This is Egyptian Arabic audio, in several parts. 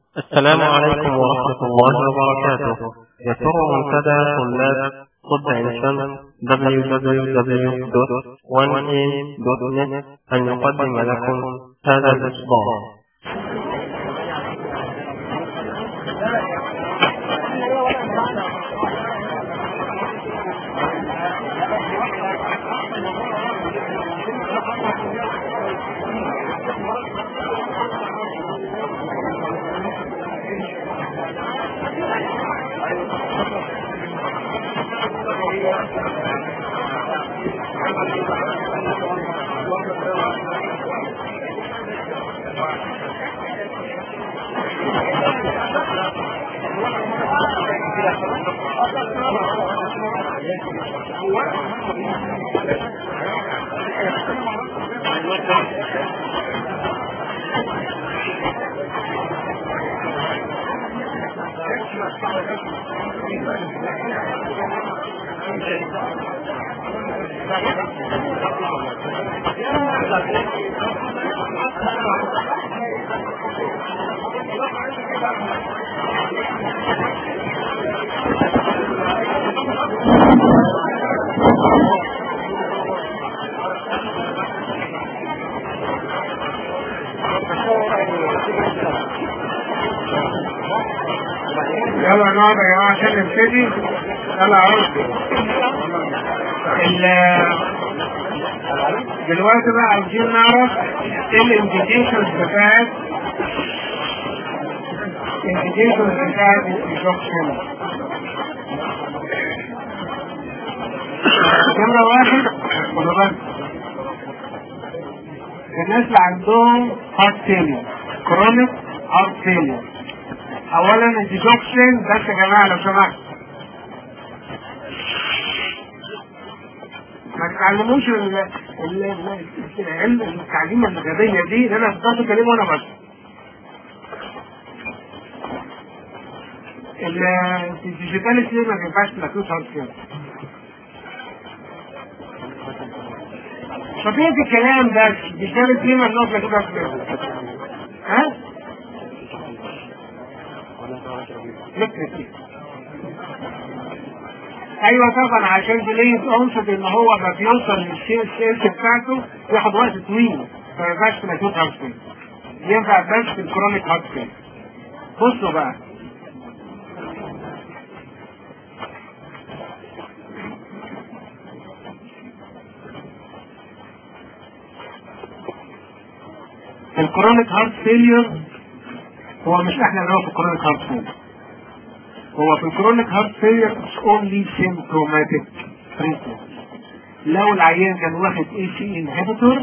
السلام عليكم ورحمة الله وبركاته يسر منتدى طلاب طب عين شمس www.1am.net أن يقدم لكم هذا الإصدار يلا نقعد يا جماعه عشان نبتدي يلا عود دلوقتي بقى عايزين نعرف ايه الانديكيشنز بتاعت الانديكيشنز بتاعت الانجكشن نمرة واحد خدوا الناس اللي عندهم هارت فيلير كرونيك هارت فيلير اولا الديجوكسين بس يا جماعه لو سمحت ما تتعلموش ال- ال- ال- العلم التعليم الغبيه دي ان انا افضل كلمه وانا بس الديجيتال ليه ما ينفعش تلاقيه هارد كده طبيعة الكلام ده الديجيتال ليه ممنوع تلاقيه هارد كده ها؟ فكرة كده ايوه طبعا عشان ديليت انصد ان هو ما بيوصل للسي اس اس بتاعته ياخد وقت طويل فما ينفعش في الاكيوت هارت فيل ينفع بس في الكرونيك هارت فيل بصوا بقى الكرونيك هارت فيلير هو مش احنا اللي هو في الكرونيك هارت فيلير هو في الكرونيك هارت فيلير اونلي سيمتوماتيك تريتمنت لو العيان كان واخد اي سي انهبيتور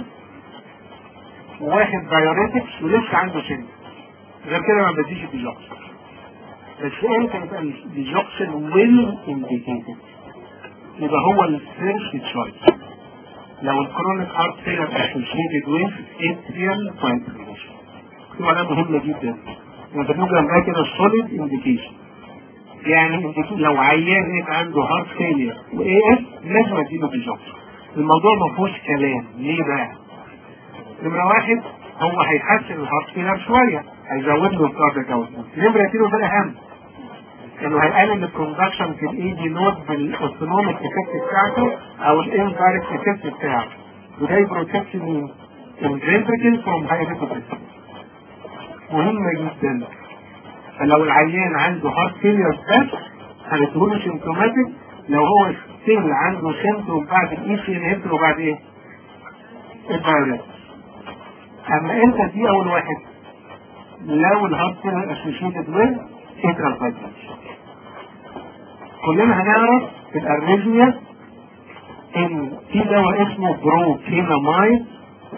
وواخد بايوريتكس ولسه عنده سن غير كده ما بديش الديجوكسين بس امتى يبقى الديجوكسين ويل انديكيتد يبقى هو الفيرست تشويس لو الكرونيك هارت فيلير اسوشيتد ويز اتريال فايبريليشن ده مهمه جدا وبنقول جنبها كده السوليد انديكيشن يعني لو عيان يبقى عنده هارت فيلير واي اس لازم اديله ديجوكسين الموضوع ما فيهوش كلام ليه بقى؟ نمرة واحد هو هيحسن الهارت فيلر شوية هيزود له الكاردياك اوتبوت نمرة اتنين وده الأهم انه هيقلل الكوندكشن في الاي دي نود بالاوتونوميك افكت بتاعته او الانفايركت افكت بتاعه وده يبروتكت مين؟ الفنتركل فروم هايبوتنشن مهمة جدا فلو العيان عنده هارت فيلير بس هنديله سيمتوماتيك لو هو ستيل عنده سيمتوم بعد الاي سي انهبتور وبعد ايه؟ الفيروس اما انت دي اول واحد لو الهارت فيلير اسوشيتد ويز انترال فايبرس كلنا هنعرف في الاريزميا ان في دواء اسمه بروكينامايد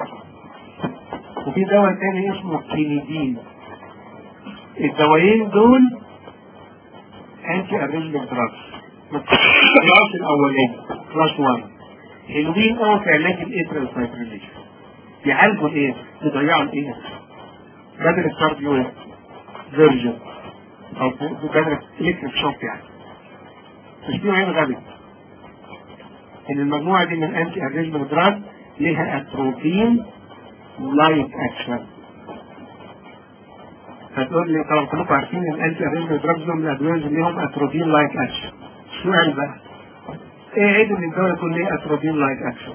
وفي دواء تاني اسمه كينيدين الدوايين دول انتي اريزميك دراجز الكلاس الاولاني كلاس 1 حلوين قوي في علاج الاترال فايبريليشن بيعالجوا الايه؟ بيضيعوا الايه؟ بدل الكارديو فيرجن او بدل الكتريك شوك يعني مش دي عين غبي ان المجموعه دي من الانتي اريزميك دراج ليها اتروبين لايت اكشن هتقول لي طبعا كلكم عارفين ان الانتي اريزم دراجز من الادويه اللي ليهم اتروبين لايك اكشن السؤال بقى ايه عيب ان الدواء يكون ليه اتروبين لايك اكشن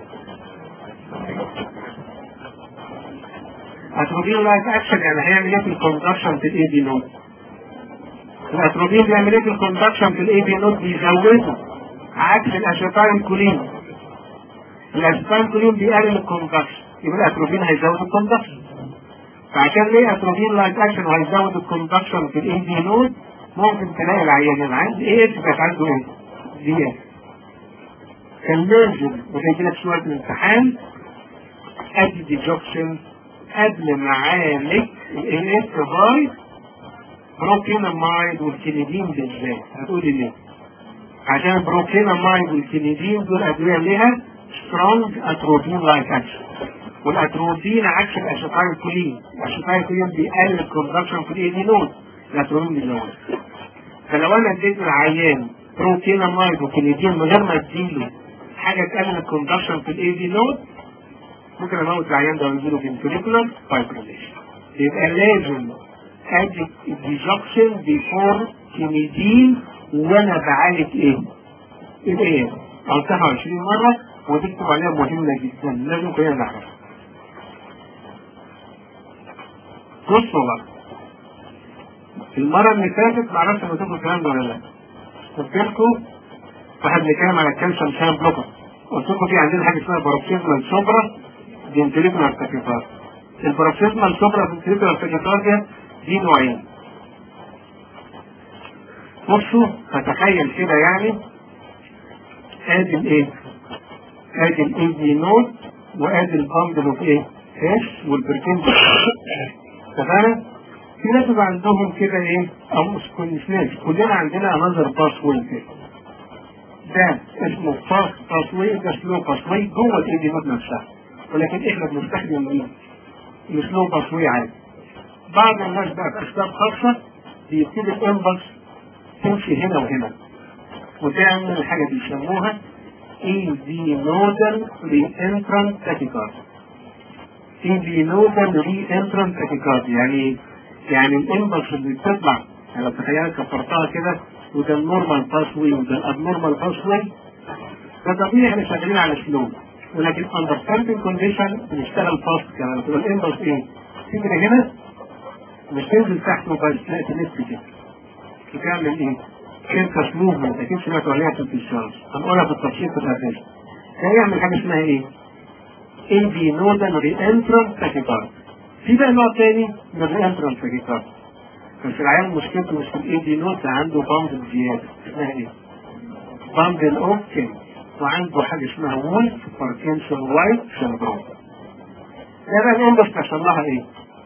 اتروبين لايك اكشن يعني هيعمل ايه في الكوندكشن في الاي بي نود الاتروبين بيعمل ايه في الكوندكشن في الاي بي نود بيزوده عكس الاشيتاين كولين الاشيتاين كولين بيقلل الكوندكشن يبقى الاتروبين هيزود الكوندكشن فعشان ليه اتروبين لايك اكشن وهيزود الكوندكشن في الاي بي نود ممكن تلاقي العيان اللي عنده ايه كانت عنده ايه؟ دي اس كان لازم وزي كده في شويه الامتحان ادي ديجوكشن قبل ما اعالج الاي اس باي بروكينامايد والكينيدين بالذات هتقولي ليه؟ عشان البروكينامايد والكينيدين دول ادويه ليها سترونج اتروبين لايك اكشن والاتروبين عكس الاشيتايل كولين الاشيتايل كولين بيقلل الكونتراكشن في الاي دي نود الاتروبين بيزود فلو انا اديت العيان بروكينامايد وكينيدين من غير ما اديله حاجه تقلل الكونتراكشن في الاي دي نود ممكن اموت العيان ده ويجيله فينتريكولار فايبريليشن يبقى لازم ادي الديجوكسين بيفور كينيدين وانا بعالج ايه؟ الايه؟ قلتها 20 مره ودي تكتب عليها مهمه جدا لازم كلنا نعرفها. بصوا بقى المره اللي فاتت معرفش انا تاخد الكلام ده ولا لا. قلت لكم واحد بنتكلم على الكالسيوم شان بلوكر قلت لكم في عندنا حاجه اسمها باروكسيزمال سوبرا فنتريكولار تاكيكارد الباروكسيزمال سوبرا فنتريكولار تاكيكارد دي نوعين بصوا هتخيل كده يعني ادي الايه ادي الاي دي نود وادي البامبل اوف ايه اس والبركين تمام في ناس بيبقى عندهم كده ايه او مش مش ناس كلنا عندنا انذر باس واي كده ده اسمه فاست باس واي ده سلو باس واي جوه الاي دي نود نفسها ولكن احنا بنستخدم مين؟ السلو باس واي عادي بعض الناس بقى باسباب خاصه بيبتدي الانبلس تمشي هنا وهنا وتعمل حاجه بيسموها اي دي نودل ري انترانت تاكيكارد اي دي نودل ري انترانت تاكيكارد يعني يعني الانبلس اللي بتطلع يعني لو تخيلت كفرتها كده وده النورمال باس واي وده الابنورمال باس واي ده طبيعي احنا شغالين على سلو ولكن اندر سيرتن كونديشن بنشتغل فاست كمان تبقى الانبلس ايه؟ تجري هنا مش تنزل تحت وبس لا تلف كده وتعمل ايه؟ كيركس موفمنت اكيد سمعت عليها في الانشورنس هنقولها بالتفصيل في الاساس هيعمل حاجه اسمها ايه؟ اي بي نودال ري انترانت تاكيكارد في بقى نوع تاني من الري انترانت تاكيكارد بس العيال مشكلته مش في الاي بي نود ده عنده بامبل زياده اسمها ايه؟ بامبل اوكن وعنده حاجه اسمها وولف باركنسون وايت سندروم ده بقى الانبس بيحصل لها ايه؟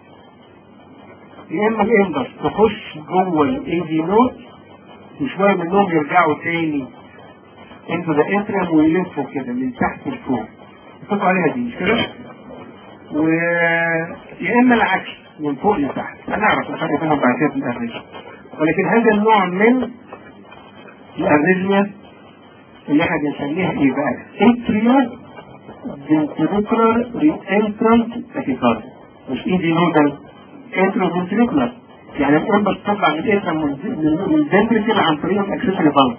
يا اما الانبس تخش جوه الاي دي نود وشويه منهم يرجعوا تاني انتوا ذا انترم ويلفوا كده من تحت لفوق بتقطعوا عليها دي مش كده؟ و يا اما العكس من فوق لتحت هنعرف الفرق بينهم بعد كده في الاريزميا ولكن هذا النوع من الاريزميا اللي احنا بنسميها ايه بقى؟ اتريو فنتريكولار ري انترانت تاكيكارد مش اي دي نودل انترو فنتريكولار يعني الانبس تطلع من الاسم من الفنتريكل عن طريق الاكسسوري بالب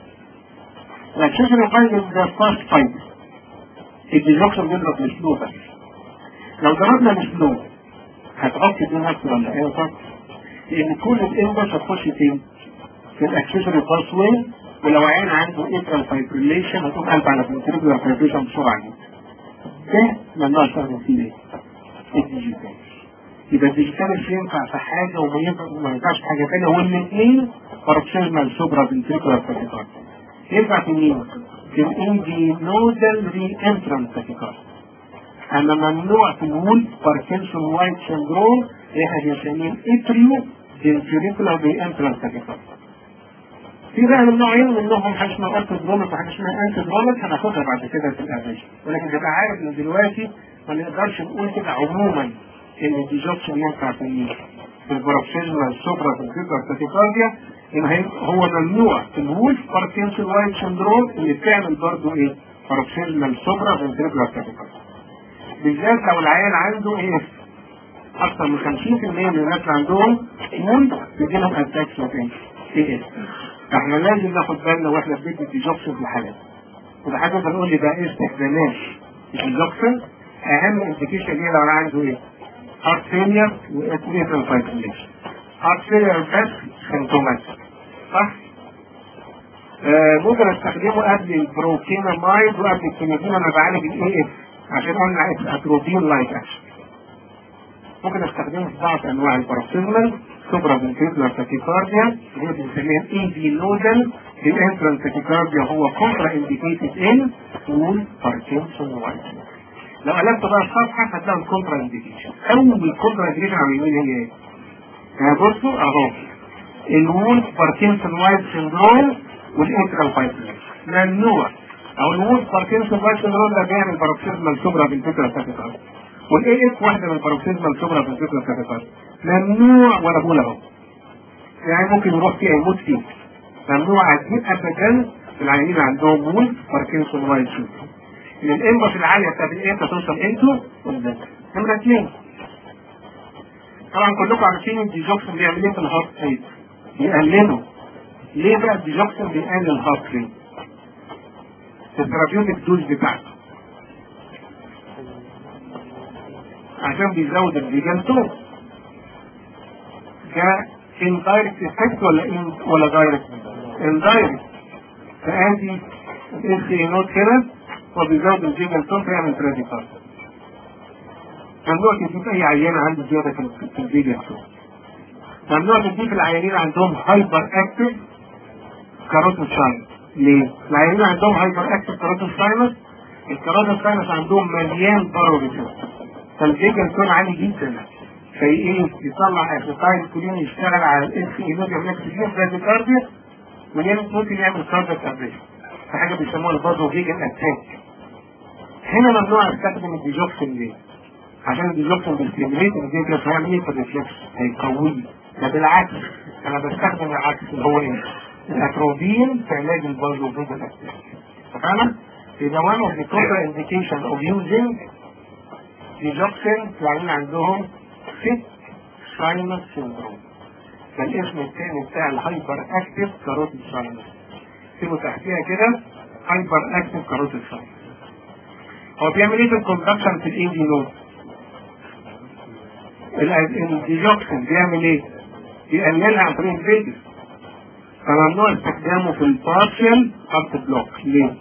الاكسسوري بالب ده فاست فايبر الديجوكسن بيضرب السلو بس لو ضربنا السلو هتغطي الدنيا اكتر ولا ايه صح؟ لان كل الانبس هتخش فين؟ في الاكسسوري باس واي ولو عين عنده اترال فايبريليشن هتقوم قلب على فنتريكولار فايبريشن بسرعه جدا ده ممنوع استخدم فيه ايه؟ الديجيتال يبقى الديجيتال ينفع في حاجه وما ينفعش في حاجه ثانيه والاثنين باركسيزمال سوبرا فنتريكولار تاكيكارد ينفع في مين؟ في الاندي نودال ري انترانت تاكيكارد اما ممنوع في الولف باركنسون وايت سندروم اللي احنا بنسميه اتريو فنتريكولار ري انترانت تاكيكارد في بقى من نوعين منهم حاجه اسمها ارتودروميك وحاجه اسمها انتودروميك هناخدها بعد كده في الافريج ولكن تبقى عارف ان دلوقتي ما نقدرش نقول كده عموما ان الديجوكسن ينفع في مين؟ في البروكسيزمال السوبرا في الفيبر تاكيكارديا ان هو ممنوع في الولف باركنسون وايت سندروم اللي بتعمل برضه ايه؟ بروكسيزمال سوبرا في الفيبر تاكيكارديا بالذات لو العيان عنده ايه؟ اكثر من 50% من الناس اللي عندهم مول بيجي لهم اتاكس وتاني ايه احنا لازم ناخد بالنا واحنا بندي ديجوكسن في الحالات وده حاجه بنقول لي ده ايه استخدامات الديجوكسن اهم انديكيشن ليه لو انا عنده ايه؟ هارت فيلير واتريتال فايبريليشن هارت فيلير بس سيمتومات صح؟ آه ممكن استخدمه قبل البروكينامايد وقبل الكينيدين انا بعالج الاي اف عشان قلنا اتروبين لايك اكشن ممكن استخدمه في بعض انواع الباروكسيزمال سوبرا فنتريكولار تاكيكارديا اللي هي بنسميها اي في نودل الانترال تاكيكارديا هو كونترا انديكيتد ان وول باركنسون وايت لو قلبت بقى الصفحه هتلاقي الكونترا انديكيشن اول كونترا انديكيشن على اليمين هي ايه؟ يعني بصوا اهو الوول باركنسون وايت سندروم والانترال فايبريليشن ممنوع او الوول باركنسون وايت سندروم ده بيعمل باروكسيزمال سوبرا فنتريكولار تاكيكارديا والاي اف واحده من الباروكسيزمال سوبرا فنتريكولار تاكيكارديا ممنوع وانا بقول اهو يعني ممكن يروح فيها يموت فيه ممنوع عديد ابدا العيانين عندهم مول باركنسون وايت سندروم ان الانبس العاليه بتاعت الانت توصل انتو قدام نمره اثنين طبعا كلكم عارفين الديجوكسن بيعمل ايه في الهارت ريت بيقلله ليه بقى الديجوكسن بيقلل الهارت ريت الثيرابيوتيك دوز بتاعته عشان بيزود الفيجانتون ده اندايركت افكت ولا إن ولا دايركت؟ اندايركت فادي الاس اي نوت كده وبيزود الفيجانتون فيعمل براديكال ممنوع تديه في اي عيان عنده زياده في الفيجانتون ممنوع تديه في العيانين عندهم هايبر اكتف كاروتين ساينس ليه؟ العيانين عندهم هايبر اكتف كاروتين ساينس الكاروتين ساينس عندهم مليان باروفيتر فالفيجانتون عالي جدا فايه يطلع اسيتايل كولين يشتغل على الاس اي نود يعمل لك كتير براديكارديا ممكن يعمل كارديك ابريشن في حاجه بيسموها البازو فيجن اتاك هنا ممنوع استخدم الديجوكسين ليه؟ عشان الديجوكسين بيستيميليت الفيجن هيعمل ايه في الريفلكس؟ هيقويه ده بالعكس انا بستخدم العكس اللي هو ايه؟ الاتروبين في علاج البازو فيجن اتاك فاهمة؟ يبقى one of the contraindication of using ديجوكسين يعني عندهم فيت ساينس سيندروم ده الاسم الثاني بتاع الهايبر اكتف كاروتيد ساينس اكتبوا تحتيها كده هايبر اكتف كاروتيد ساينس هو بيعمل ايه في الكوندكشن في الاي دي نود الديجوكسين بيعمل ايه؟ بيقللها عن طريق الفيجن فممنوع استخدامه في البارشل هارت بلوك ليه؟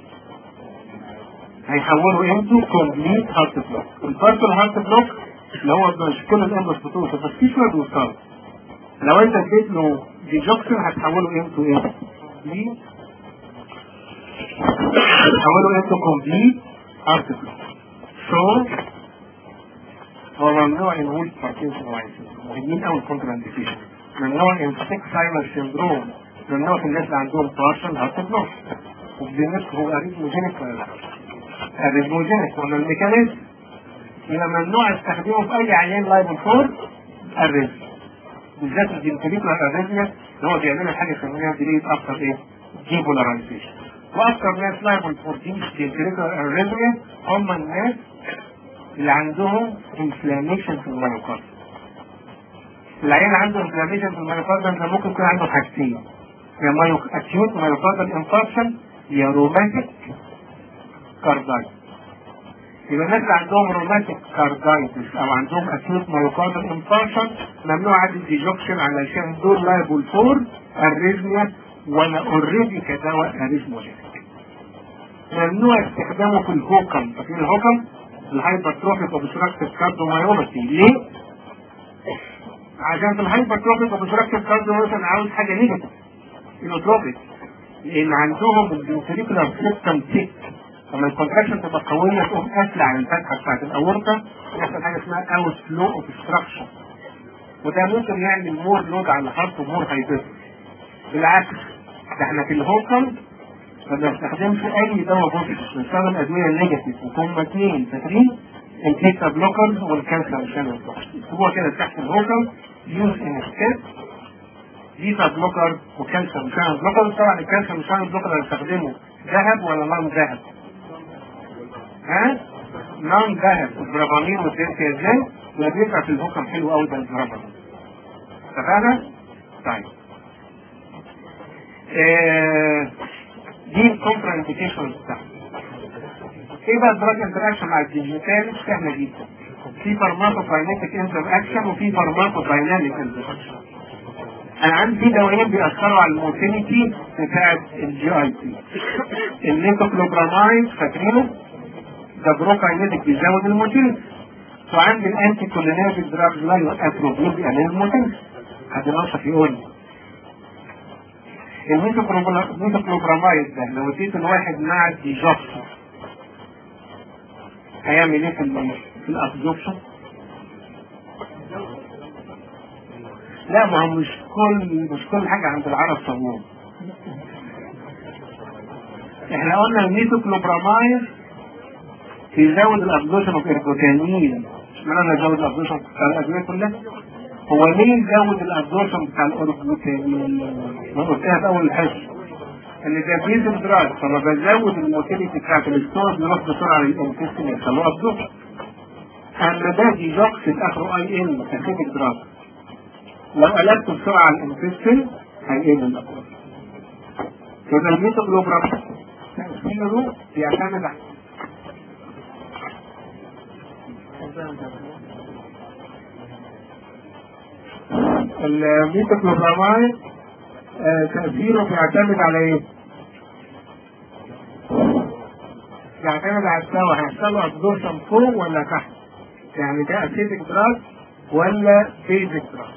هيحولوا انتو كومبليت هارت بلوك البارشل هارت بلوك اللي هو مش كل الامبس بتوصل بس في شويه بيوصلوا لو انت اديت له ديجوكسين هتحوله انتو ايه؟ كومبليت هتحوله انتو كومبليت هارت بلوك سو هو ممنوع ان هو باركنسون وايت مهمين قوي الكونترا انديكيشن ممنوع ان سيك سايمر سيندروم ممنوع في الناس اللي عندهم بارشل هارت بلوك وبالنسبه هو اريثموجينيك ولا لا؟ اريثموجينيك ولا الميكانيزم يبقى ممنوع استخدمه في اي عيان لايبل فور الريزم بالذات الجنتريكولار اريزميا اللي هو بيعملها حاجه يسموها ديليت اكتر ايه؟ ديبولاريزيشن واكثر ناس لايبل فور دي جنتريكولار اريزميا هم الناس اللي عندهم انفلاميشن في المايوكارد العيان عنده انفلاميشن في المايوكارد ده ممكن يكون عنده حاجتين يا مايو اكيوت مايوكاردال انفاركشن يا روماتيك كاردايت يبقى الناس اللي عندهم روماتيك كاردايتس او عندهم اكيوت مايوكاردال انفاركشن ممنوع عدد الديجوكشن علشان دول لايبل فور اريزميا وانا اوريدي كدواء اريزموجينيك ممنوع استخدامه في الهوكم فاكرين الهوكم الهايبرتروفيك اوبستراكتيف كارديومايوباثي ليه؟ عشان في الهايبرتروفيك اوبستراكتيف كارديومايوباثي انا عاوز حاجه نيجاتيف انوتروبيك لان عندهم الفنتريكولار سيستم تيك لما الكونتراكشن تبقى قويه تقوم قافله على الفتحه بتاعت الاورطه يحصل حاجه اسمها اوت فلو اوبستراكشن وده ممكن يعمل مور لود على الهارت ومور هايبر بالعكس ده احنا في الهوكم ما بنستخدمش اي دواء بوزيتيف بنستخدم ادويه نيجاتيف وهم اثنين فاكرين البيتا بلوكرز والكانسر شانل هو كده تحت الهوكم يوز ان ستيب بيتا بلوكر وكانسر شانل بلوكر طبعا الكانسر شانل بلوكر هنستخدمه ذهب ولا نون ذهب؟ ها؟ نون ذهب البرافامين والديرتيازين وبيبقى في الهوكم حلو قوي ده الجرافة اتفقنا؟ طيب آه دي الكونترا انديكيشن بتاعها ايه بقى الدراج انتراكشن مع الديجيتال سهله جدا في فارماكوكاينيتيك انتر اكشن وفي فارماكودايناميك انتر اكشن انا عندي في دوايين بيأثروا على الموتيليتي بتاعت الجي اي تي النيتوكلوبرامايد فاكرينه ده بروكاينيتيك بيزود الموتيليتي وعندي الانتي كولينيرجيك دراج لا يؤثر بيقلل الموتيليتي حد ناقصك يقول لي الميتوكلوبرامايد ده لو اديت الواحد مع الديجوكس هيعمل ايه في ال في الابزوربشن؟ لا ما هو مش كل مش كل حاجه عند العرب صابون احنا قلنا الميتوكلوبرامايد يزود الابزوربشن اوف اربوتامين اشمعنى يزود الابزوربشن بتاع الادويه كلها؟ هو ليه يزود الابزوربشن بتاع الاوربوتامين؟ ما قلتها في اول الحصه اللي ده بيزن دراج فما بزود الموتيليتي بتاعت الستور بيروح بسرعه للانتستين يخلوه ابزورب اما ده ديجوكس اخره اي ان اسيتيك دراج لو قلبته بسرعه على الانتستين هيقل الابزورب يبقى الميتوجلوبرام تأثيره بيعتمد على الميتوكلوبرامايد تأثيره بيعتمد على ايه؟ بيعتمد على السوا هيحصل له ابزورشن فوق ولا تحت؟ يعني ده اسيتك دراج ولا بيزك دراج؟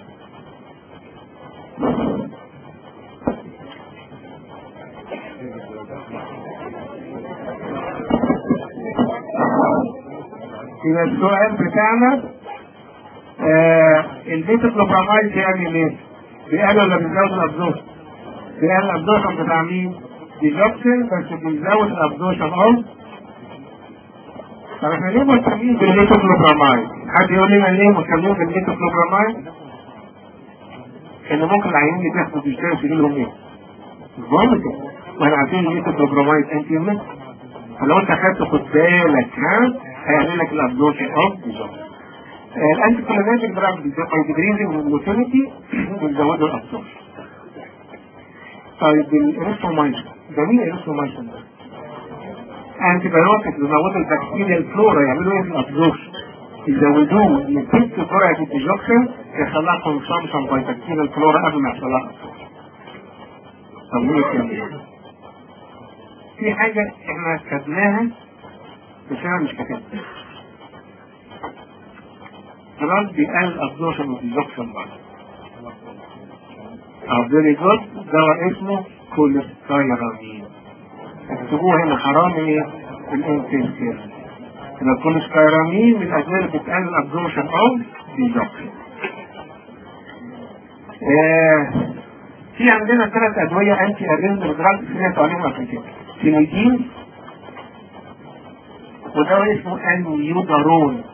يبقى السؤال بتاعنا آه البيتوكلوبرامايد بيعمل ايه؟ بيقلل ولا بيزود الابزورشن؟ بيقلل الابزورشن بتاع مين؟ ديجوكسين بس بيزود الابزورشن اوف طب احنا ليه مهتمين بالميتوكلوبرامايد؟ حد يقول لنا ليه مهتمين بالميتوكلوبرامايد؟ ان ممكن العيانين اللي بياخدوا ديجيتال يجي لهم ايه؟ ممكن واحنا عارفين الميتوكلوبرامايد انتي يمت فلو انت خدته خد بالك ها هيعمل لك الابزورشن اوف ديجوكسين الانتي كولينيرجيك دراج بيدريزنج الموتيليتي ويزودوا الابسوربشن طيب الاريثرومايسين ده مين الاريثرومايسين ده؟ انتي بايوتيك بيزودوا البكتيريا الفلورا يعملوا ايه في الابسوربشن؟ يزودوه من ست جرعه الديجوكسين يخليها كونسامشن باي بكتيريا الفلورا قبل ما يحصل لها طب ليه كده؟ في حاجه احنا كتبناها بس انا مش كاتبها دراج بيقلل ابزورشن والديزوكشن بعد اه فيري جود دواء اسمه كوليستيرامين اكتبوه هنا حرام ايه الانتنسير يبقى الكوليستيرامين من الادويه اللي بتقلل ابزورشن او ديزوكشن في عندنا ثلاث ادويه انتي اريزم دراج سمعت عليهم قبل كده سينيدين ودواء اسمه انيودارون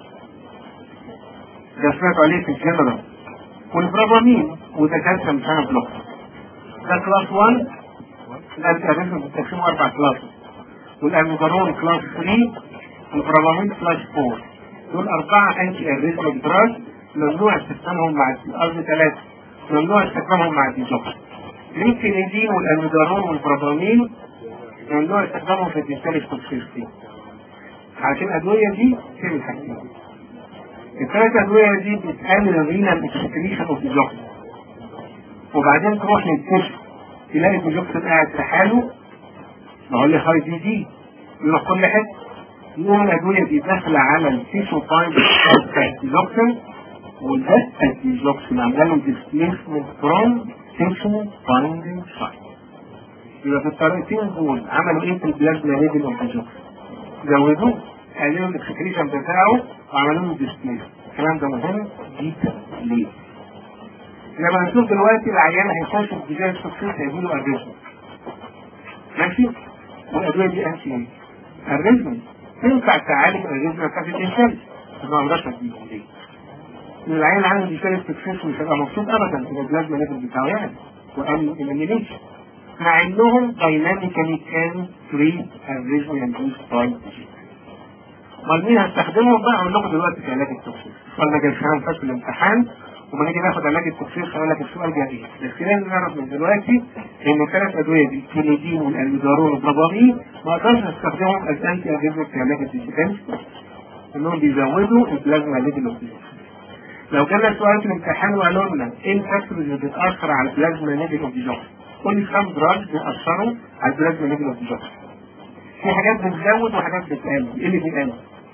ده سمعت عليه في الجنرال والبرافامين وده كالسيوم سنة بلوك ده كلاس 1 ده الاريزم بتقسمه اربع كلاس والاميدارون كلاس 3 والبرافامين كلاس 4 دول اربعة انتي اريزم دراج ممنوع استخدامهم مع قصدي ثلاثة ممنوع استخدامهم مع الديزوكس الانفينيدين والاميدارون والبرافامين ممنوع استخدامهم في الديستاليس توكسيستي عشان الادوية دي تعمل حاجتين الثلاث ادويه دي بتقلل الرينال اكسكريشن اوف ديجوكسين وبعدين تروح للكشف تلاقي الديجوكسين قاعد في حاله بقول لي هاي دي دي يروح كل حته يقوم الادويه دي داخله على التيشو بايند بتاع الديجوكسين وده الديجوكسين عامله له ديسبيسمنت فروم تيشو بايندنج سايت يبقى في الطريقتين دول عملوا ايه في البلازما ليفل اوف ديجوكسين زودوه قللوا الاكسكريشن بتاعه وعملوا له ديسبليس الكلام ده مهم جدا ليه؟ لما نشوف دلوقتي العيان هيخش في بدايه التخصيص هيجي له اريزم ماشي؟ والادويه دي انتي ايه؟ اريزم تنفع تعالج الاريزم بتاعت الانسان بس ما اقدرش اديهم ليه؟ العيان عنده ديسبليس تخصيص مش هيبقى مبسوط ابدا في البلازما ليفل بتاعه يعني وقال الانيميشن مع انهم دايناميكالي كان تريد اريزم اندوس باي امال مين هستخدمهم بقى اقول لكم دلوقتي في علاج التوكسيك السؤال ده جاي فعلا فات في الامتحان وما نيجي ناخد علاج التوكسيك هقول لك السؤال جاي ايه بس لازم نعرف من دلوقتي ان الثلاث ادويه دي الكليدين والالميدارون والبابامين ما اقدرش استخدمهم از انتي اجيزمنت في علاج الديجيتال انهم بيزودوا البلازما ليفل اوف لو جالنا سؤال في الامتحان وقالوا لنا ايه الفاكتورز اللي بتاثر على البلازما ليفل اوف ديجوكس قول لي كام دراج بيأثروا على البلازما ليفل اوف ديجوكس في حاجات بتزود وحاجات بتقلل ايه اللي بيقلل؟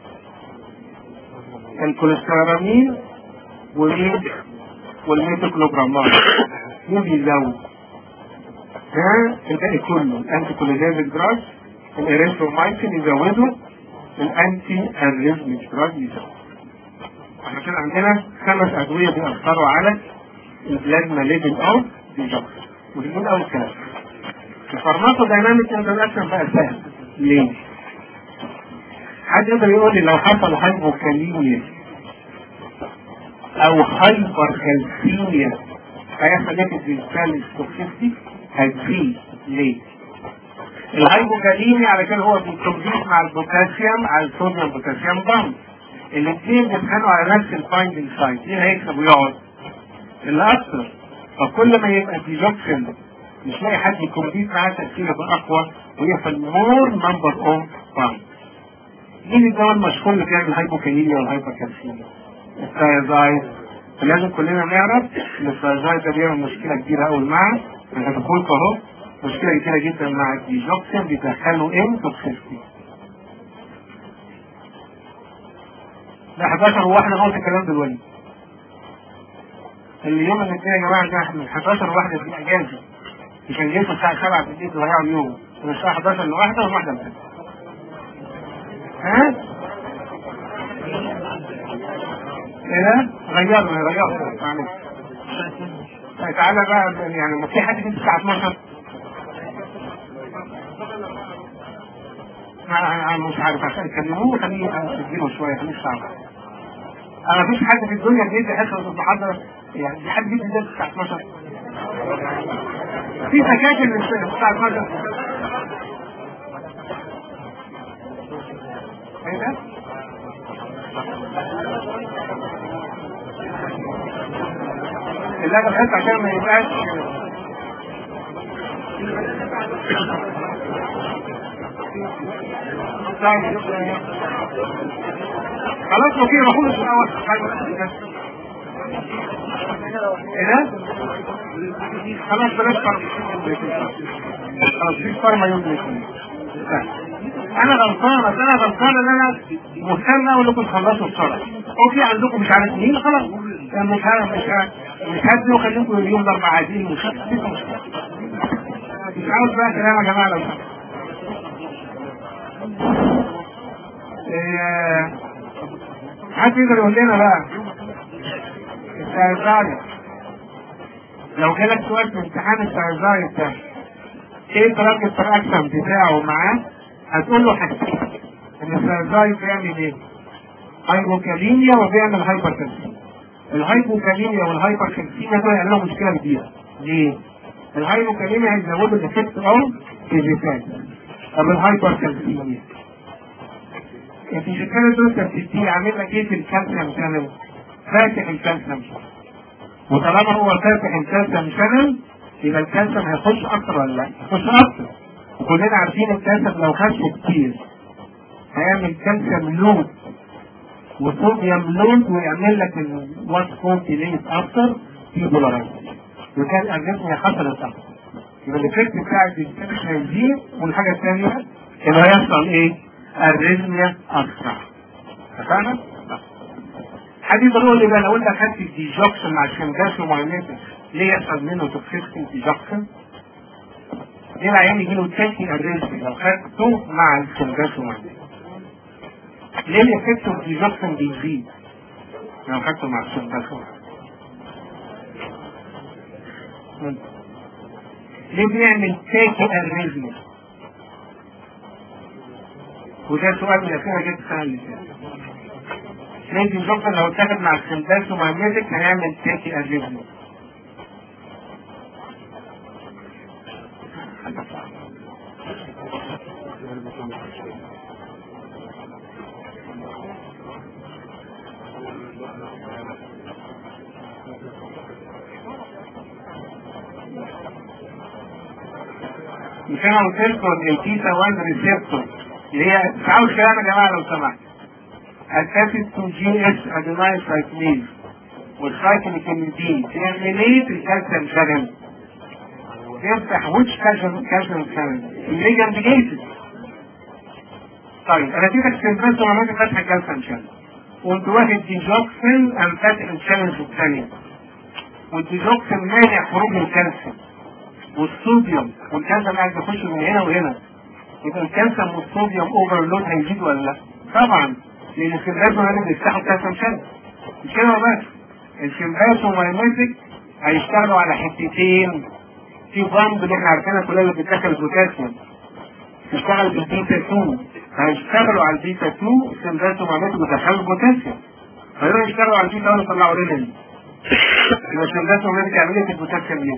الكوليسترامين والايه؟ والميتوكلوبرامات مين بيزود؟ ها الباقي كله الانتي كوليجينيك دراج الاريثرومايسين يزودوا الانتي اريزميك دراج يزود احنا كده عندنا خمس ادويه بيأثروا على البلازما ليفل اوف ديجوكس مهمين قوي الكلام الفارماكو دايناميك انتراكشن بقى سهل ليه؟ حد يقدر يقول لي لو حصل هايبوكاليميا او هايبر كالسيميا هيحصل ايه في الانسان التوكسيستي؟ هتزيد ليه؟ الهايبوكاليميا علشان هو بيكمبيت مع البوتاسيوم على الصوديوم بوتاسيوم بامب الاثنين بيتخانقوا على نفس البايندنج سايت مين هيكسب ويقعد؟ اللي اكثر فكل ما يبقى ديجوكسن مش لاقي حد يكمبيت معاه تأثيره بقى اقوى ويحصل مور نمبر اوف بايند مين الدواء المشهور اللي بيعمل هايبوكاليميا والهايبوكالسيميا؟ الثايزايد فلازم كلنا نعرف ان الثايزايد ده بيعمل مشكله كبيره قوي مع انا بقول اهو مشكله كبيره جدا مع الديجوكسين بيدخلوا ان توكسيستي ده 11 واحده قلت الكلام دلوقتي اليوم الاثنين يا جماعه ده احنا 11 واحده في اجازه مش هنجيب الساعه 7 بالليل تضيعوا اليوم من الساعه 11 لواحده وواحده بس ها؟ ايه غيرنا غيرنا معلش تعالى بقى يعني ما في حد يجي الساعه 12 انا مش عارف عشان يكلموه خليه اديله شويه خليه الساعه انا مفيش حد في الدنيا بيدي حصه المحاضره يعني في حد بيدي درس الساعه 12 في سكاكن الساعه 12 ايه ده؟ اللعبة الحس عشان ما يبقاش خلاص اوكي روحوا في الاول ايه ده؟ خلاص بلاش فرق خلاص مفيش فرق ما يوم انا غلطان بس انا غلطان ان انا مهتم اقول لكم تخلصوا بسرعه اوكي عندكم مش عارف مين خلاص مش عارف مش عارف مش هدي وخليكم اليوم الاربع عايزين مش مش عاوز بقى كلام يا جماعه لو حد يقدر يقول لنا بقى السايزايد لو جالك سؤال في امتحان السايزايد ده ايه درجة التراكشن بتاعه معاه هتقول له حاجتين ان السايزايد بيعمل ايه؟ هايبوكاليميا وبيعمل هايبركالسيميا الهايبوكاليميا والهايبركالسيميا دول يعملوا مشكلة كبيرة ليه؟ الهايبوكاليميا هيزودوا الافكت او فيزيكال طب الهايبركالسيميا الفيزيكال دول انت بتديه عامل لك ايه في الكالسيوم شانل؟ فاتح الكالسيوم شانل وطالما هو فاتح الكالسيوم شانل يبقى الكالسيوم هيخش اكتر ولا لا؟ هيخش اكتر وكلنا عارفين الكالسيوم لو خش كتير هيعمل كالسيوم لود وصوديوم لود ويعمل لك الوات فورتي ليت اكتر في بولارايز وكان الارجنتين حصلت اكتر يبقى الافكت بتاع الديستنشن هيزيد والحاجه الثانيه انه هيحصل ايه؟ الريزميا اسرع اتفقنا؟ حد يقدر يقول لي بقى لو انت خدت الديجوكسن مع الشمداش ومعينته ليه يحصل منه توكسيستي ديجوكسن؟ ليه العيان يجي له تاكي الريزميا لو خدته مع الشمداش ومعينته؟ ليه الافكت اوف ديجوكسن بيزيد؟ لو خدته مع الشمداش ومعينته؟ ليه بنعمل تاكي الريزميا؟ وده سؤال من الاسئله جت السنه اللي فاتت. لازم الدكتور لو اتاخد مع السنداس ومع الميزك هيعمل تاكي اريزمي. مش انا قلت لكم ان البيتا 1 ريسبتور اللي هي تعالوا الكلام يا جماعه لو سمحت اتاتت تو جي اس ادينايل سايكليز والسايكليكاميدين تيرمينيت الكالسيوم شانل يفتح ويتش كالسيوم كالسيوم شانل الليجند جيتد طيب انا اديتك سمبريسو وعملت فتح الكالسيوم شانل وانت واخد ديجوكسين ام فاتح الشانل الثانيه والديجوكسين مانع خروج الكالسيوم والصوديوم والكالسيوم قاعد يخش من هنا وهنا يبقى الكالسيوم والصوديوم اوفرلود هيزيد ولا لا؟ طبعا لان السمبريسو هنا بيفتحوا الكالسيوم شانل مش كده بس السمباس ومايماتيك هيشتغلوا على حتتين في بامب اللي احنا عارفينها كلها اللي بتدخل البوتاسيوم تشتغل بالبيتا 2 هيشتغلوا على البيتا 2 السمباس ومايماتيك بيدخلوا البوتاسيوم فيروحوا يشتغلوا على البيتا 1 يطلعوا رينين يبقى السمباس ومايماتيك يعملوا ايه في البوتاسيوم ليه؟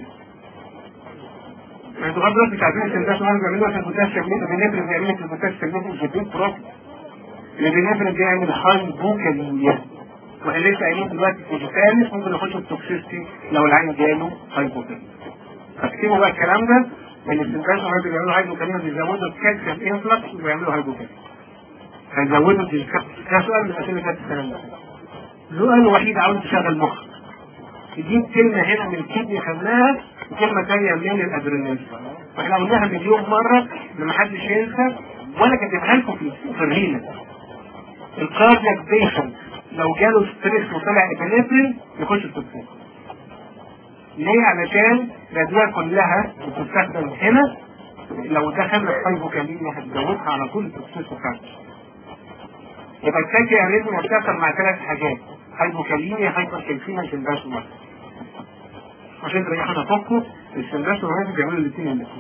انتوا لغايه دلوقتي مش عارفين السمباس ومايماتيك بيعملوا في البوتاسيوم ليه؟ البنفرين بيعملوا في البوتاسيوم ليه؟ مش البيت بروفيت البنفرين بيعمل هاي بوكاليميا واحنا لسه قايلين دلوقتي في الثالث ممكن نخش في التوكسيستي لو العين جاله هايبوكاليميا فاكتبوا بقى الكلام ده ان السنتاج وهذا بيعملوا هايبوكاليميا بيزودوا الكالسيوم انفلكس وبيعملوا هايبوكاليميا هيزودوا ده سؤال من الاسئله بتاعت السنه اللي فاتت السؤال الوحيد عاوز تشغل مخك تجيب كلمه هنا من الكدني خدناها وكلمه ثانيه من الادرينالين واحنا قلناها مليون مره ان ما حدش ينسى وانا كاتبها لكم في في الرينا الكاردياك بيشنت لو جاله ستريس وطلع ابنفرين يخش في التوكسين ليه علشان الادويه كلها بتستخدم هنا لو دخل الهايبوكاليميا هتزودها على طول التوكسين بتاعته يبقى التاكي اريزم بتحصل مع ثلاث حاجات هايبوكاليميا هايبر كالسيميا سنداس ومرض عشان تريحوا نفسكم السنداس ومرض بيعملوا الاثنين الاثنين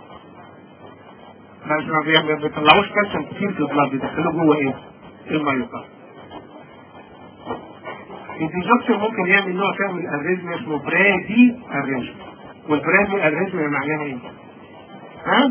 بس ما بيطلعوش كالسيوم كتير في البلاد بيدخلوه جوه ايه؟ المايوكارد الديجوكسين ممكن يعمل نوع ثاني من الاريزم اسمه برادي اريزم والبرادي اريزم معناها ايه؟ ها؟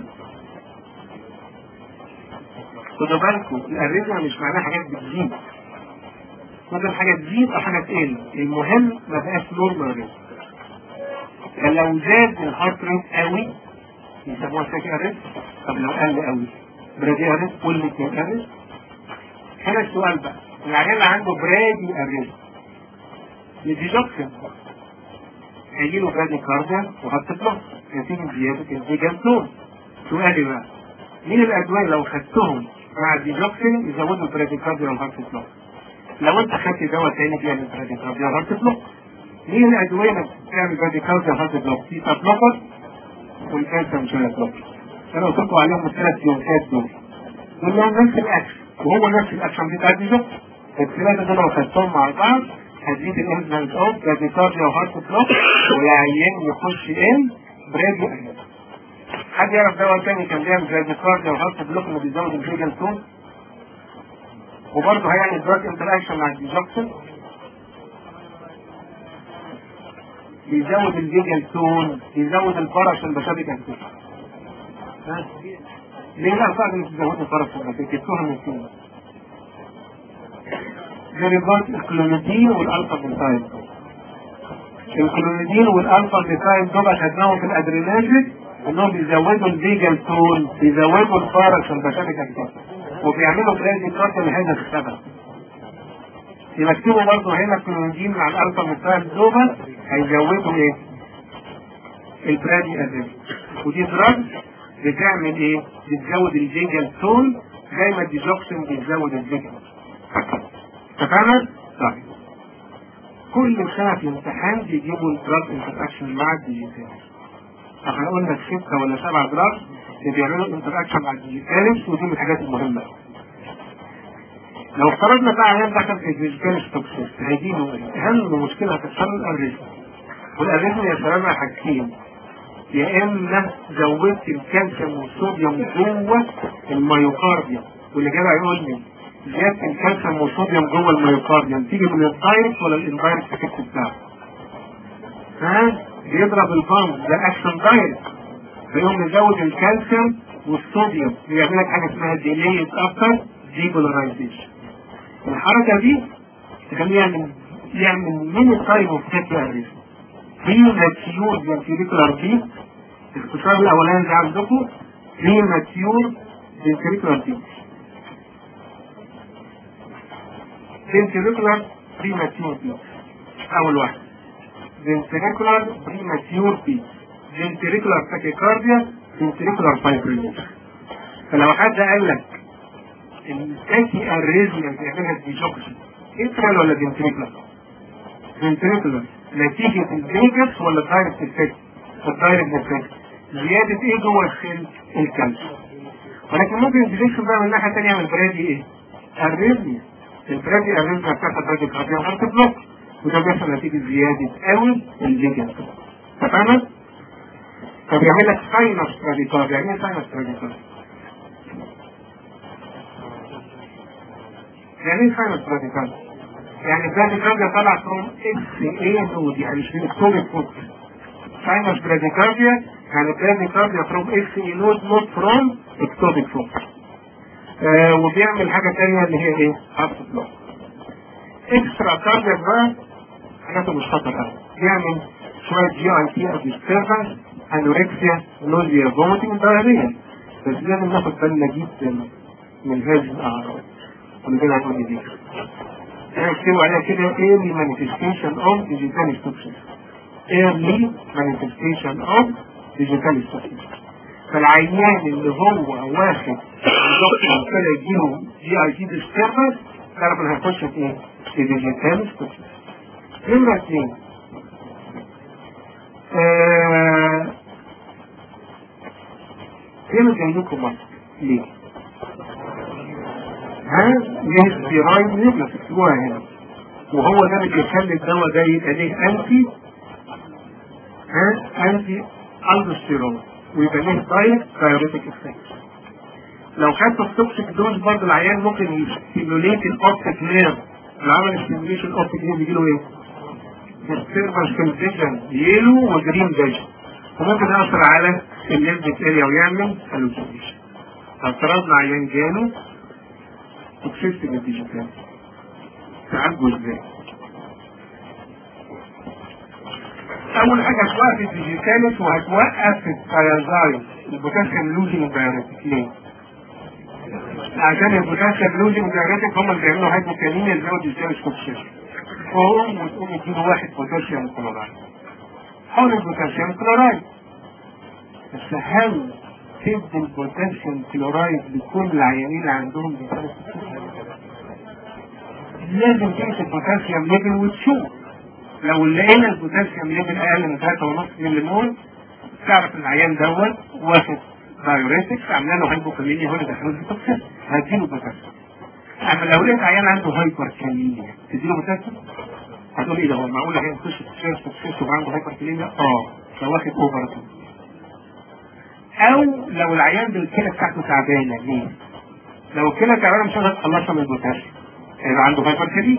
خدوا بالكم الاريزم مش معناها حاجات بتزيد ممكن حاجة تزيد او حاجة تقل المهم ما بقاش نورمال ريزم فلو زاد الهارت ريت قوي يسموها ساكي اريزم طب لو قل قوي برادي اريزم والاثنين اريزم هنا السؤال بقى العيال اللي عنده برادي اريزم الديجوكسين هيجي له برادي كارديا وهارت بلوك نتيجة زيادة الديجانتون سؤالي بقى مين الادوية لو خدتهم مع الديجوكسين يزودوا البرادي كارديا والهارت بلوك لو انت خدت دواء تاني بيعمل برادي كارديا والهارت بلوك مين الادوية اللي بتعمل برادي كارديا والهارت بلوك في بلوكر والكالسيوم شوية بلوك انا قلت لكم عليهم الثلاث يومات دول دول لهم نفس الاكشن وهو نفس الاكشن بتاع الديجوكسين الثلاثة دول لو خدتهم مع بعض هتزيد الانفلانس اوف براديكارديا وهارت بلوك والعيان يخش ان برادي حد يعرف دواء تاني كان بيعمل براديكارديا وهارت بلوك اللي بيزود الفيجن تون وبرضه هيعمل دراج انتراكشن مع الديجوكسين بيزود الفيجن تون بيزود الفرش البشري اكتيف ليه لا صعب انك تزود الفرش البشري كتوها من السنة ديريفات الكلونيدين والالفا بنتاين الكلونيدين والالفا بنتاين دول خدناهم في الادرينالجيك انهم بيزودوا الفيجن تون بيزودوا الفرش البشري اكتيف وبيعملوا برادي كارت لهذا السبب يبقى اكتبوا برضه هنا الكلونيدين مع الالفا بنتاين دول هيزودوا ايه؟ البرادي ادرينالجيك ودي دراج بتعمل ايه؟ بتزود الفيجن تون زي ما الديجوكسين بيزود الفيجن تفهمت؟ طيب كل سنة في الامتحان بيجيبوا الدراج انتراكشن مع الديجيتال احنا قلنا ستة ولا سبعة دراج اللي بيعملوا انتراكشن مع الديجيتالس ودي من الحاجات المهمة لو افترضنا بقى عيان دخل في الديجيتالس توكسيس هيجيله ايه؟ اهم مشكلة هتحصل الاريزم والاريزم يا شباب حاجتين يا اما زودت الكالسيوم والصوديوم جوه الميوكارديوم واللي جاي يقول لي زيادة الكالسيوم والصوديوم جوه الميوكارديوم تيجي من الدايركت ولا الاندايركت افكت بتاعه؟ ها؟ بيضرب البامب ده اكشن دايركت فيقوم مزود الكالسيوم والصوديوم بيعمل لك حاجه اسمها ديليت افتر ديبولاريزيشن الحركه دي تخليه يعمل يعمل مين تايب اوف كاتي اريزم في ماتيور فنتريكولار بيت الاختصار الاولاني اللي عندكم في ماتيور فنتريكولار بيت ventricular premature beat اول واحد ventricular premature beat ventricular tachycardia ventricular fibrillation فلو حد قال لك التاكي اريزميا بيعملها ديجوكسي انترال ولا ventricular ventricular نتيجة الفيجاس ولا الدايركت افكت الدايركت افكت زيادة ايه جوه الخل الكالسيوم ولكن ممكن الديجوكسي بقى من الناحية الثانية يعمل برادي ايه؟ اريزميا البرادي اريزميا بتاعت البرادي كارديا وهارت بلوك وده بيحصل نتيجة زيادة قوي الفيجاس تمام؟ طب يعمل لك ساينس براديكارديا يعني ايه ساينس براديكارديا؟ يعني ايه ساينس براديكارديا؟ يعني البراديكارديا طلع فروم اكس اي نود يعني مش من اكتوبر فوق ساينس براديكارديا يعني براديكارديا فروم اكس اي نود نوت فروم اكتوبر فوق آه وبيعمل حاجة تانية اللي هي ايه؟ هارت بلوك اكسترا كاردياك بقى حاجاته مش خطر قوي بيعمل شوية جي اي تي او ديستربنس انوركسيا نوزيا فوميتنج دايريا بس لازم ناخد بالنا جدا من هذه الاعراض ونبقى نقول دي اكتبوا عليها كده early manifestation of digital toxins early manifestation of digital toxins فالعيان اللي هو واخد الدكتور كده يجيله جي اي تي ديستربنس تعرف انه هيخش في ايه؟ في ديجيتال توكسين نمرة اثنين آه فين جايلكم مصر؟ ليه؟ ها؟ ليه ستيرايد نبلة تكتبوها هنا وهو ده اللي بيخلي الدواء ده يبقى ليه انتي ها؟ انتي الدوستيرون ويبقى ليه دايركت دايوريتك افكت لو خدت التوكسيك دوز برضه العيان ممكن يستيموليت الاوبتيك نيرف لو عمل ستيموليشن اوبتيك نيرف يجي له ايه؟ ديستربنس في الفيجن يلو وجرين فيجن وممكن يأثر على الليمبك اريا ويعمل هلوسينيشن افترضنا عيان جاله توكسيستي بالديجيتال تعالجه ازاي؟ اول حاجه هتوقف الديجيتالس وهتوقف التيازايد البوتاسيوم لوزنج دايركت ليه؟ عشان البوتاسيوم لوزنج دايركت هم اللي بيعملوا هايبوكاليميا اللي هو الديجيتالس كوكسيشن فهم وتقوم يديله واحد بوتاسيوم كلورايد حول البوتاسيوم كلورايد بس هل تدي البوتاسيوم كلورايد لكل العيانين اللي عندهم ديجيتالس لازم تقيس البوتاسيوم ليفل وتشوف لو لقينا البوتاسيوم ليفل اقل من 3.5 مللي مول تعرف العيان دوت واخد دايوريتكس عامله له هايبوكاليميا هو اللي دخله في التوكسين هديله بوتاسيوم اما لو لقيت عيان عنده هايبر كاليميا تديله بوتاسيوم هتقول ايه ده هو معقول عيان يخش في الشيرس توكسيس ويبقى عنده هايبر كاليميا اه لو واخد اوفر او لو العيان بالكلى بتاعته تعبانه ليه؟ لو الكلى تعبانه مش هتقدر تخلصها من البوتاسيوم هيبقى عنده هايبر كاليميا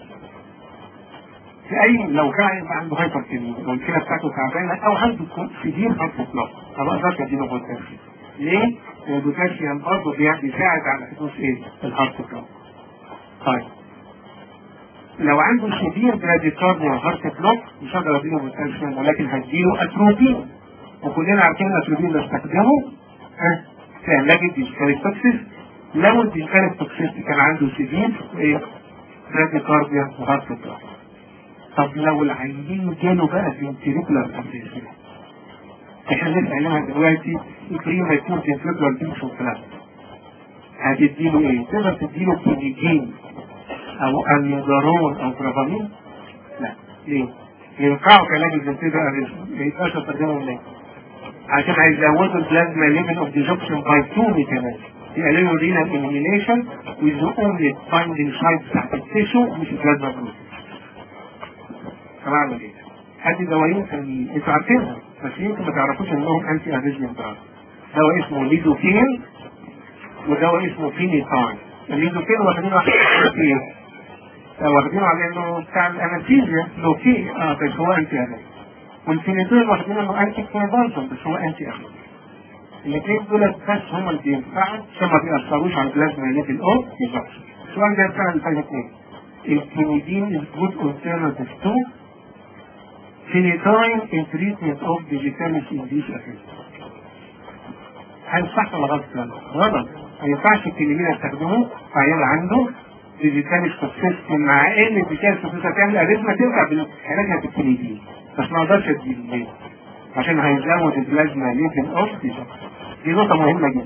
في اي لو كان يبقى عنده هايبر كيميا لو الكلى بتاعته تعبانه او عنده سيفير هارت بلوك ما بقدرش اديله بوتاسيوم ليه؟ البوتاسيوم برضه بيساعد على حدوث ايه؟ الهارت بلوك طيب لو عنده سيفير براديكارديا هارت بلوك مش هقدر اديله بوتاسيوم ولكن هديله اتروبين وكلنا عارفين الاتروبين بستخدمه ها في علاج الديسكاريتوكسيس لو الديسكاريتوكسيس كان عنده سيفير ايه؟ براديكارديا وهارت بلوك طب لو العيانين جاله بقى فينتريكولار ابريشن احنا لسه قايلينها دلوقتي الكريم هيكون فينتريكولار ديمشن كلاس هتديله ايه؟ تقدر تديله كلينيكين او اميدارون او برافامين؟ لا ليه؟ ينفعوا في علاج الفنتريكولار ابريشن ما ينفعش استخدمهم ليه؟ عشان هيزودوا البلازما ليفل اوف ديجوكشن باي 2 ميكانيزم يقللوا رينال انيميليشن ويزقوهم للبايندنج سايت بتاعت التيشو مش البلازما بروتين طب اعمل ايه؟ هذه دوايين ثانيين انتوا عارفينها بس يمكن ما تعرفوش انهم انتي اريجمنت دراج دواء اسمه ليدوكين ودواء اسمه فينيتاين الليدوكين واخدينه على واخدينه على انه بتاع الانستيزيا لوكي اه بس هو انتي اريجمنت والفينيتاين واخدينه انه انتي كونفالسن بس هو انتي اريجمنت الاثنين دول بس هم اللي بينفعوا عشان ما بيأثروش على البلازما ليفل او ديزاكشن السؤال ده بتاع الاثنين الكليدين is good alternative to phenytoin in treatment of digitalis in these affairs. هل صح ولا غلط؟ غلط ما ينفعش الكليدين استخدمه عيال عنده ديجيتاليس توكسيستي مع ان الديجيتاليس توكسيستي هتعمل اريزما تنفع بالعلاج بالكليدين بس ما اقدرش اديه عشان هيزود البلازما ليفل اوف دي نقطة مهمة جدا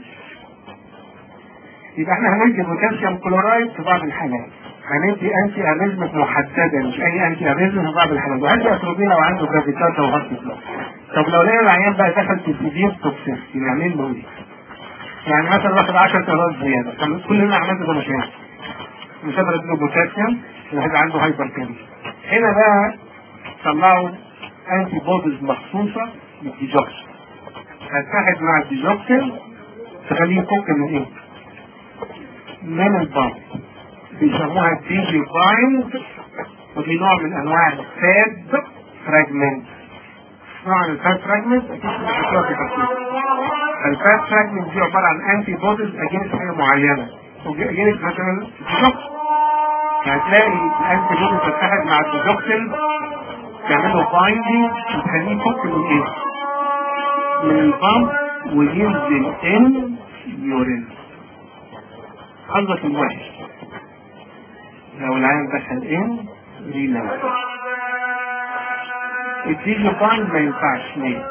يبقى احنا هندي بوتاسيوم كلورايد في بعض الحالات هندي انتي اريزمك محدده مش اي انتي اريزم في بعض الحالات وهندي اتروبين لو عنده جرافيتات او هارت بلوك طب لو لقينا العيان بقى دخل في سيفير توكسيستي نعمل له ايه؟ يعني مثلا واخد 10 طرات زياده طب كلنا عملنا ده مش هينفع مش هقدر اديله بوتاسيوم الواحد عنده هايبر كالوري هنا بقى طلعوا انتي بوديز مخصوصه للديجوكسين هتتحد مع الديجوكسين تخليه يفك من ايه؟ من البامب بيسموها تيجي بايند ودي نوع من انواع الفاد فراجمنت نوع من الفاد فراجمنت اكيد بتحطوها في تركيب الفاد فراجمنت دي عباره عن انتي بوديز اجينست حاجه معينه اجينست مثلا الديجوكسين هتلاقي الانتي بوديز تتحد مع الديجوكسين تعمل له بايندينج وتخليه يفك من ايه؟ من البامب وينزل ان يورين حظك الوحش لو العين دخل ان ريلا الديجي بايند ما ينفعش ليه؟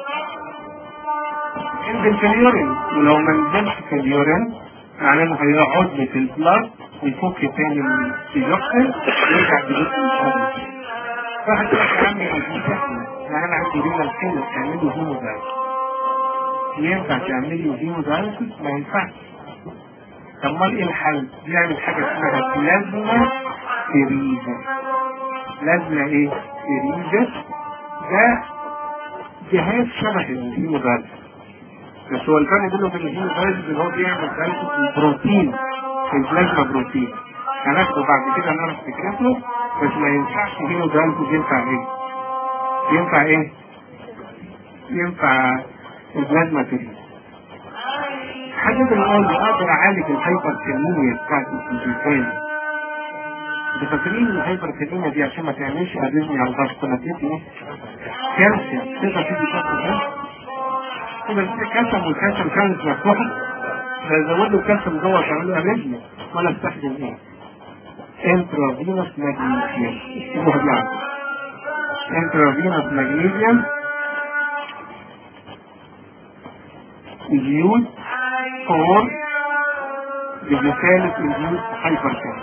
ينزل في اليورين ولو ما نزلش في اليورين معناه انه هيقعد لي في البلاد ويفك تاني من الديجوكسين ويرجع ديجوكسين واحد يقول لك يا عمي يعني انا عندي رينا الكلى تعمل له هيمودايلس ينفع تعمل له هيمودايلس ما ينفعش طب امال ايه الحل؟ بيعمل حاجه اسمها بلازما فريزر بلازما ايه؟ فريزر ده جهاز شبه الهيمودايلس بس هو الفرق بينه وبين الهيمودايلس ان هو بيعمل دايلس البروتين البلازما بروتين هناخده بعد كده نعرف فكرته بس ما ينفعش هيمو دايلسيس ينفع ايه؟ ينفع ايه؟ ينفع البلازما تريد حاجة الأول أقدر أعالج الهايبر كاليميا بتاعت الإنسان انتوا فاكرين الهايبر كاليميا دي عشان ما تعملش أريزمي على الضغط كنا بتدي ايه؟ كالسيوم تقدر تدي شخص ده؟ كده الكالسيوم والكالسيوم كانت مفتوحة فزود له كالسيوم جوه تعمل له أريزمي ولا استخدم ايه؟ intravenous magnesium اسمها دي عندي intravenous magnesium is used for digitalis induced hypertension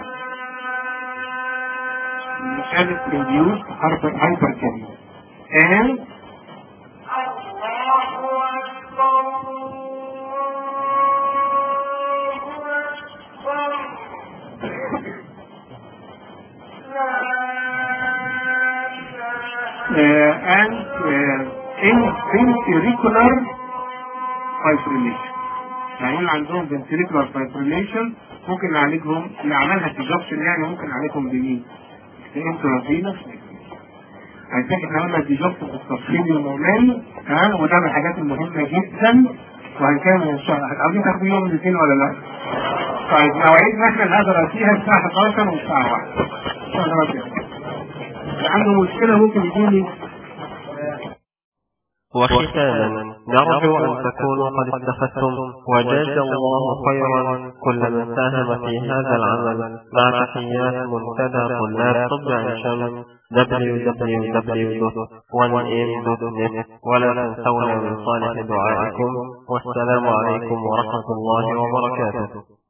digitalis induced hypertension and uh, and uh, in ventricular fibrillation يعني اللي عندهم ventricular fibrillation ممكن نعالجهم اللي عملها ديجوكسين يعني ممكن نعالجهم بمين؟ بانترافينوس هنتاكد احنا قلنا الديجوكسين بالتفصيل المعماري ها وده من الحاجات المهمه جدا وهنكمل ان شاء الله عاوزين تاخدوا يوم الاثنين ولا لا؟ طيب مواعيدنا احنا الهدرة فيها الساعة 11 والساعة 1 ان شاء الله كده عنده مشكلة ممكن يجيني وختاما نرجو أن تكونوا قد استفدتم وجزى الله خيرا كل من ساهم في هذا العمل مع تحيات منتدى طلاب طب عين شمس www.1am.net ولا تنسونا من صالح دعائكم والسلام عليكم ورحمة الله وبركاته